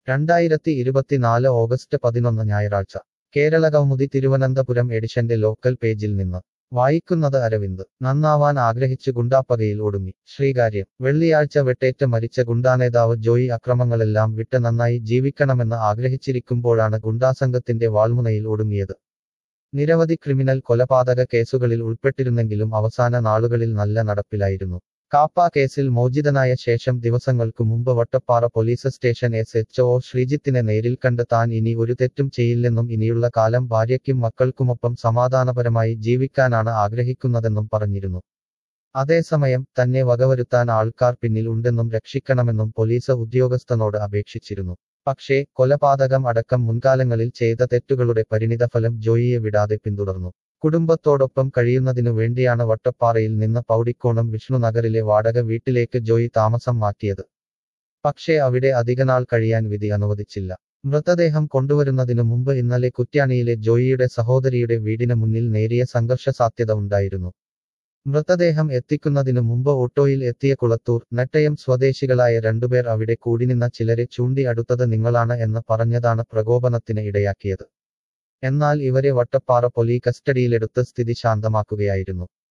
രണ്ടായിരത്തി ഇരുപത്തിനാല് ഓഗസ്റ്റ് പതിനൊന്ന് ഞായറാഴ്ച കേരളകൗമുദി തിരുവനന്തപുരം എഡിഷന്റെ ലോക്കൽ പേജിൽ നിന്ന് വായിക്കുന്നത് അരവിന്ദ് നന്നാവാൻ ആഗ്രഹിച്ചു ഗുണ്ടാപ്പകയിൽ ഒടുങ്ങി ശ്രീകാര്യം വെള്ളിയാഴ്ച വെട്ടേറ്റ് മരിച്ച ഗുണ്ടാനേതാവ് ജോയി അക്രമങ്ങളെല്ലാം വിട്ട് നന്നായി ജീവിക്കണമെന്ന് ആഗ്രഹിച്ചിരിക്കുമ്പോഴാണ് ഗുണ്ടാസംഘത്തിന്റെ വാൾമുനയിൽ ഒടുങ്ങിയത് നിരവധി ക്രിമിനൽ കൊലപാതക കേസുകളിൽ ഉൾപ്പെട്ടിരുന്നെങ്കിലും അവസാന നാളുകളിൽ നല്ല നടപ്പിലായിരുന്നു കാപ്പ കേസിൽ മോചിതനായ ശേഷം ദിവസങ്ങൾക്കു മുമ്പ് Vattappara police station S H O ശ്രീജിത്തിനെ നേരിൽ കണ്ട് താൻ ഇനി ഒരു തെറ്റും ചെയ്യില്ലെന്നും ഇനിയുള്ള കാലം ഭാര്യയ്ക്കും മക്കൾക്കുമൊപ്പം സമാധാനപരമായി ജീവിക്കാനാണ് ആഗ്രഹിക്കുന്നതെന്നും പറഞ്ഞിരുന്നു അതേസമയം തന്നെ വകവരുത്താൻ ആൾക്കാർ പിന്നിൽ ഉണ്ടെന്നും രക്ഷിക്കണമെന്നും പോലീസ് ഉദ്യോഗസ്ഥനോട് അപേക്ഷിച്ചിരുന്നു പക്ഷേ കൊലപാതകം അടക്കം മുൻകാലങ്ങളിൽ ചെയ്ത തെറ്റുകളുടെ പരിണിതഫലം ജോയിയെ വിടാതെ പിന്തുടർന്നു കുടുംബത്തോടൊപ്പം കഴിയുന്നതിനു വേണ്ടിയാണ് വട്ടപ്പാറയിൽ നിന്ന് പൗടിക്കോണം വിഷ്ണുനഗറിലെ വാടക വീട്ടിലേക്ക് ജോയി താമസം മാറ്റിയത് പക്ഷേ അവിടെ അധികനാൾ കഴിയാൻ വിധി അനുവദിച്ചില്ല മൃതദേഹം കൊണ്ടുവരുന്നതിനു മുമ്പ് ഇന്നലെ കുറ്റ്യാണിയിലെ ജോയിയുടെ സഹോദരിയുടെ വീടിന് മുന്നിൽ നേരിയ സംഘർഷ സാധ്യത ഉണ്ടായിരുന്നു മൃതദേഹം എത്തിക്കുന്നതിനു മുമ്പ് ഓട്ടോയിൽ എത്തിയ കുളത്തൂർ നെട്ടയം സ്വദേശികളായ രണ്ടുപേർ അവിടെ കൂടിനിന്ന ചിലരെ ചൂണ്ടി അടുത്തത് നിങ്ങളാണ് എന്ന് പറഞ്ഞതാണ് പ്രകോപനത്തിന് ഇടയാക്കിയത് എന്നാൽ ഇവരെ വട്ടപ്പാറ പൊലീ കസ്റ്റഡിയിലെടുത്ത് സ്ഥിതി ശാന്തമാക്കുകയായിരുന്നു